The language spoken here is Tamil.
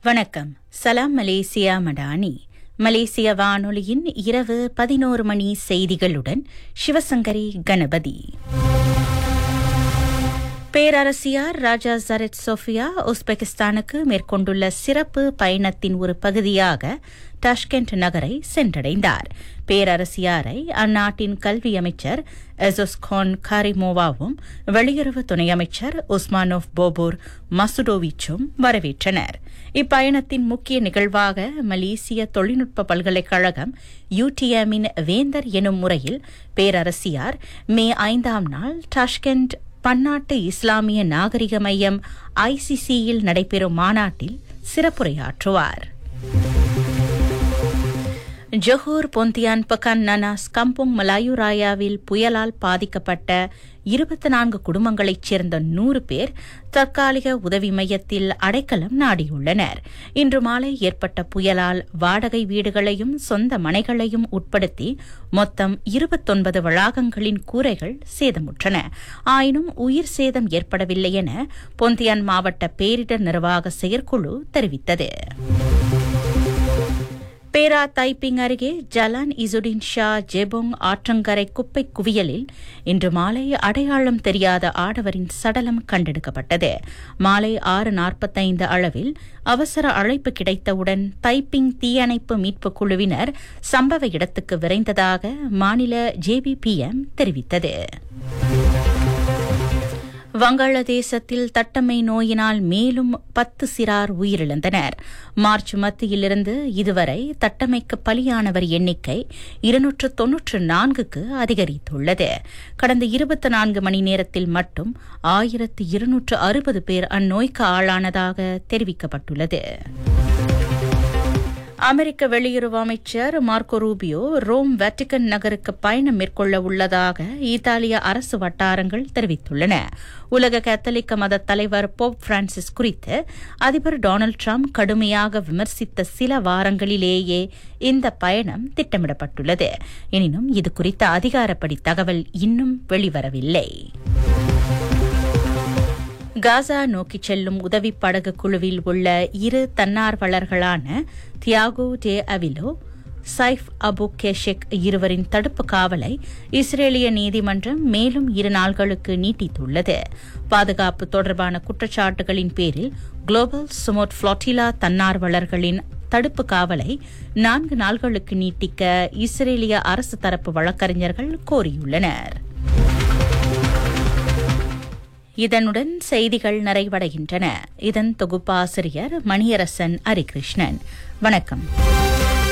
வணக்கம் சலாம் மலேசியா மடானி மலேசிய வானொலியின் இரவு பதினோரு மணி செய்திகளுடன் சிவசங்கரி கணபதி பேரரசியார் ராஜா ஜரெட் சோஃபியா உஸ்பெகிஸ்தானுக்கு மேற்கொண்டுள்ள சிறப்பு பயணத்தின் ஒரு பகுதியாக டாஷ்கெண்ட் நகரை சென்றடைந்தார் பேரரசியாரை அந்நாட்டின் கல்வி அமைச்சர் எசோஸ்கான் காரிமோவாவும் வெளியுறவு துணை அமைச்சர் உஸ்மானோவ் போபோர் மசுடோவிச்சும் வரவேற்றனர் இப்பயணத்தின் முக்கிய நிகழ்வாக மலேசிய தொழில்நுட்ப பல்கலைக்கழகம் யூடிஎம்மின் வேந்தர் எனும் முறையில் பேரரசியார் மே ஐந்தாம் நாள் டாஷ்கெண்ட் பன்னாட்டு இஸ்லாமிய நாகரிக மையம் ஐசிசியில் நடைபெறும் மாநாட்டில் சிறப்புரையாற்றுவார் Johor Pontian Bagan Nanas Kampung மலாயுராயாவில் புயலால் பாதிக்கப்பட்ட இருபத்தி நான்கு குடும்பங்களைச் சேர்ந்த நூறு பேர் தற்காலிக உதவி மையத்தில் அடைக்கலம் நாடியுள்ளனர் இன்று மாலை ஏற்பட்ட புயலால் வாடகை வீடுகளையும் சொந்த மனைகளையும் உட்படுத்தி மொத்தம் இருபத்தொன்பது வளாகங்களின் கூரைகள் சேதமுற்றன ஆயினும் உயிர் சேதம் ஏற்படவில்லை என பொந்தியான் மாவட்ட பேரிடர் நிர்வாக செயற்குழு தெரிவித்தது பேரா தைப்பிங் அருகே ஜலான் இசுடின் ஷா ஜெபோங் ஆற்றங்கரை குப்பை குவியலில் இன்று மாலை அடையாளம் தெரியாத ஆடவரின் சடலம் கண்டெடுக்கப்பட்டது மாலை ஆறு நாற்பத்தைந்து அளவில் அவசர அழைப்பு கிடைத்தவுடன் தைப்பிங் தீயணைப்பு மீட்புக் குழுவினர் சம்பவ இடத்துக்கு விரைந்ததாக மாநில ஜேபிபிஎம் தெரிவித்தது வங்காளதேசத்தில் தட்டம்மை நோயினால் மேலும் பத்து சிறார் உயிரிழந்தனர் மார்ச் மத்தியிலிருந்து இதுவரை தட்டமைக்கு பலியானவர் எண்ணிக்கை இருநூற்று தொன்னூற்று நான்குக்கு அதிகரித்துள்ளது கடந்த இருபத்தி நான்கு மணி நேரத்தில் மட்டும் ஆயிரத்து இருநூற்று அறுபது பேர் அந்நோய்க்கு ஆளானதாக தெரிவிக்கப்பட்டுள்ளது அமெரிக்க வெளியுறவு அமைச்சர் மார்க்கோ ரூபியோ ரோம் வேட்டிகன் நகருக்கு பயணம் மேற்கொள்ள உள்ளதாக இத்தாலிய அரசு வட்டாரங்கள் தெரிவித்துள்ளன உலக கத்தோலிக்க மத தலைவர் போப் பிரான்சிஸ் குறித்து அதிபர் டொனால்டு டிரம்ப் கடுமையாக விமர்சித்த சில வாரங்களிலேயே இந்த பயணம் திட்டமிடப்பட்டுள்ளது எனினும் இது குறித்த அதிகாரப்படி தகவல் இன்னும் வெளிவரவில்லை காசா நோக்கிச் செல்லும் உதவி படகு குழுவில் உள்ள இரு தன்னார்வலர்களான தியாகோ டே அவிலோ சைஃப் அபு கேஷெக் இருவரின் தடுப்பு காவலை இஸ்ரேலிய நீதிமன்றம் மேலும் இரு நாள்களுக்கு நீட்டித்துள்ளது பாதுகாப்பு தொடர்பான குற்றச்சாட்டுகளின் பேரில் குளோபல் சுமோட் புளோட்டிலா தன்னார்வலர்களின் தடுப்பு காவலை நான்கு நாள்களுக்கு நீட்டிக்க இஸ்ரேலிய அரசு தரப்பு வழக்கறிஞர்கள் கோரியுள்ளனர் இதனுடன் செய்திகள் நிறைவடைகின்றன இதன் தொகுப்பாசிரியர் மணியரசன் ஹரிகிருஷ்ணன் வணக்கம்